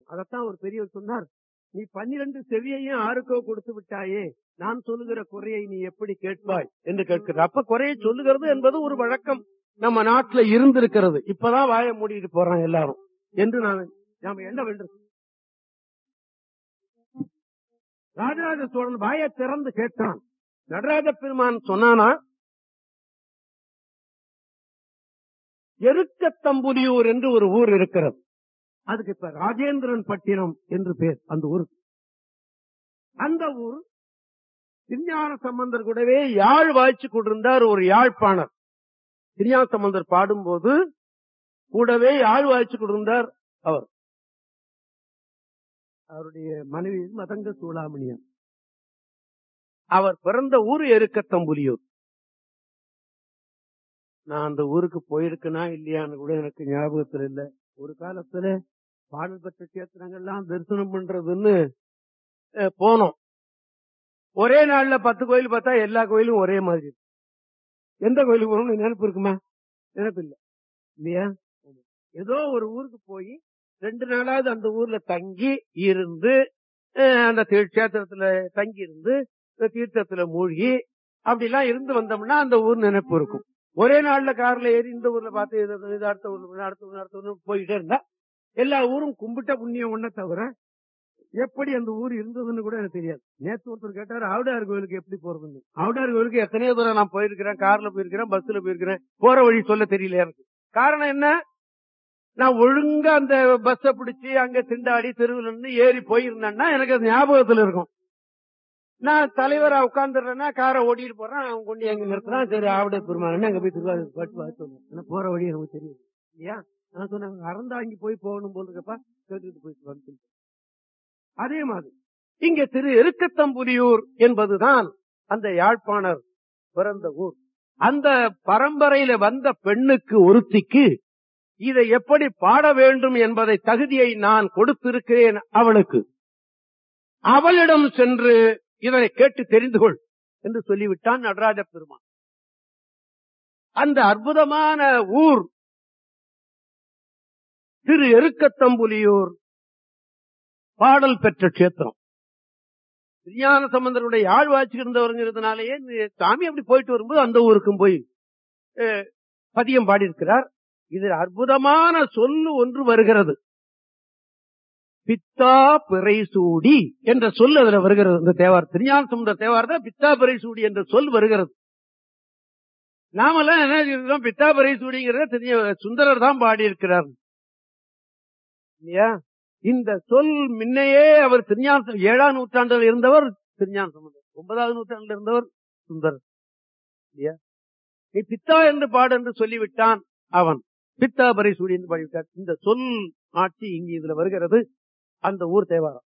அதத்தான் ஒரு பெரியவர் சொன்னார் நீ பன்னிரண்டு செவியையும் ஆருக்கோ கொடுத்து விட்டாயே நான் சொல்லுகிற குறையை நீ எப்படி கேட்பாய் என்று கேட்கிறார் அப்ப குறையை சொல்லுகிறது என்பது ஒரு வழக்கம் நம்ம நாட்டுல இருந்திருக்கிறது இப்பதான் வாய மூடிட்டு போறான் எல்லாரும் என்று நான் நாம என்ன வேண்டும் ராஜராஜ சோழன் வாயை திறந்து கேட்டான் நடராஜ பெருமான் சொன்னானா எருக்கத்தம்புலியூர் என்று ஒரு ஊர் இருக்கிறது அதுக்கு இப்ப ராஜேந்திரன் பட்டினம் என்று பேர் அந்த ஊர் அந்த ஊர் திருஞான சம்பந்தர் கூடவே யாழ் வாய்ச்சு கொண்டிருந்தார் ஒரு யாழ்ப்பாணர் திருஞான சம்பந்தர் பாடும்போது கூடவே யாழ் வாய்ச்சு கொண்டிருந்தார் அவர் அவருடைய மனைவி மதங்க சூளாமணியன் அவர் பிறந்த ஊர் எருக்கத்தம்புலியூர் நான் அந்த ஊருக்கு போயிருக்கனா இல்லையான்னு கூட எனக்கு ஞாபகத்துல இல்ல ஒரு காலத்துல பாடல் பெற்ற கேத்திரங்கள்லாம் தரிசனம் பண்றதுன்னு அஹ், போனோம் ஒரே நாள்ல பத்து கோயில் பார்த்தா எல்லா கோயிலும் ஒரே மாதிரி இருக்கு. எந்த கோயிலுக்கு போகணும்னு நினைப்பு இருக்குமா நினைப்பு இல்ல இல்லையா ஏதோ ஒரு ஊருக்கு போய் ரெண்டு நாளாவது அந்த ஊர்ல தங்கி இருந்து அஹ், அந்த தீ- கஷேத்திரத்துல தங்கி இருந்து இந்த தீர்த்தத்துல மூழ்கி அப்படிலாம் இருந்து வந்தோம்னா அந்த ஊர் நினைப்பு இருக்கும் ஒரே நாள்ல கார்ல ஏறி இந்த ஊர்ல பார்த்து இது இது அடுத்த ஊர்ல போய், அடுத்த ஊர்ல அடுத்த ஊர்ல போயிட்டே இருந்தா எல்லா ஊரும் கும்பிட்ட புண்ணியம் ஒண்ண தவிர எப்படி அந்த ஊர் இருந்ததுன்னு கூட எனக்கு தெரியாது நேத்து ஒருத்தர் கேட்டாரு ஆவுடார் கோயிலுக்கு எப்படி போறதுன்னு ஆவுடார் கோயிலுக்கு எத்தனையோ தூரம் நான் போயிருக்கிறேன் கார்ல போயிருக்கிறேன் பஸ்ல போயிருக்கிறேன் போற வழி சொல்ல தெரியல எனக்கு காரணம் என்ன நான் ஒழுங்கா அந்த பஸ்ஸ பிடிச்சி அங்க திண்டாடி தெருவில் நின்னு ஏறி போயிருந்தேன்னா எனக்கு அது ஞாபகத்துல இருக்கும் நான் தலைவரா உட்கார்ந்துடுறேன்னா காரை ஓட்டிட்டு போறேன் அவன் கொண்டு எங்க நிறுத்துறான் சரி ஆவிட பெருமாள் அங்க போய் திருவாரூர் பாட்டு பார்த்து வந்தேன். ஆனா போற வழி எனக்கு தெரியும் இல்லையா நான் சொன்னேன் அறந்தாங்கி போய் போகணும் போல இருக்கப்பா கேட்டுட்டு போயிட்டு வந்து அதே மாதிரி இங்க திரு எருக்கத்தம்புலியூர் என்பதுதான் அந்த யாழ்ப்பாணர் பிறந்த ஊர் அந்த பரம்பரையில வந்த பெண்ணுக்கு ஒருத்திக்கு இதை எப்படி பாட வேண்டும் என்பதை தகுதியை நான் கொடுத்திருக்கிறேன் அவளுக்கு அவளிடம் சென்று இதனை கேட்டு தெரிந்து கொள் என்று சொல்லிவிட்டான் நடராஜ பெருமான் அந்த அற்புதமான ஊர் திரு எருக்கத்தம்புலியூர் பாடல் பெற்ற கஷேத்திரம் விஞ்ஞான சம்பந்தருடைய ஆள் வாச்சிருந்தவருங்கிறதுனாலேயே இந்த சாமி அப்படி போயிட்டு வரும்போது அந்த ஊருக்கும் போய் அஹ், பதியம் பாடியிருக்கிறார் இது அற்புதமான சொல்லு ஒன்று வருகிறது பித்தா பிறை சூடி என்ற சொல் அதுல வருகிறது இந்த தேவார் திருஞான சம்பந்த தேவார் தான் பித்தா பிறை சூடி என்ற சொல் வருகிறது நாமெல்லாம் என்ன சொல்றோம் பித்தா பிறை சூடிங்கிறத தெரிய சுந்தரர் தான் பாடியிருக்கிறார் இல்லையா இந்த சொல் முன்னையே அவர் திருஞான ஏழாம் நூற்றாண்டில் இருந்தவர் திருஞான சம்பந்தர் ஒன்பதாவது நூற்றாண்டில் இருந்தவர் சுந்தரர் இல்லையா நீ பித்தா என்று பாடு என்று சொல்லிவிட்டான் அவன் பித்தா பரிசூடி என்று பாடிவிட்டார் இந்த சொல் ஆட்சி இங்கு இதுல வருகிறது அந்த ஊர் தேவாரம்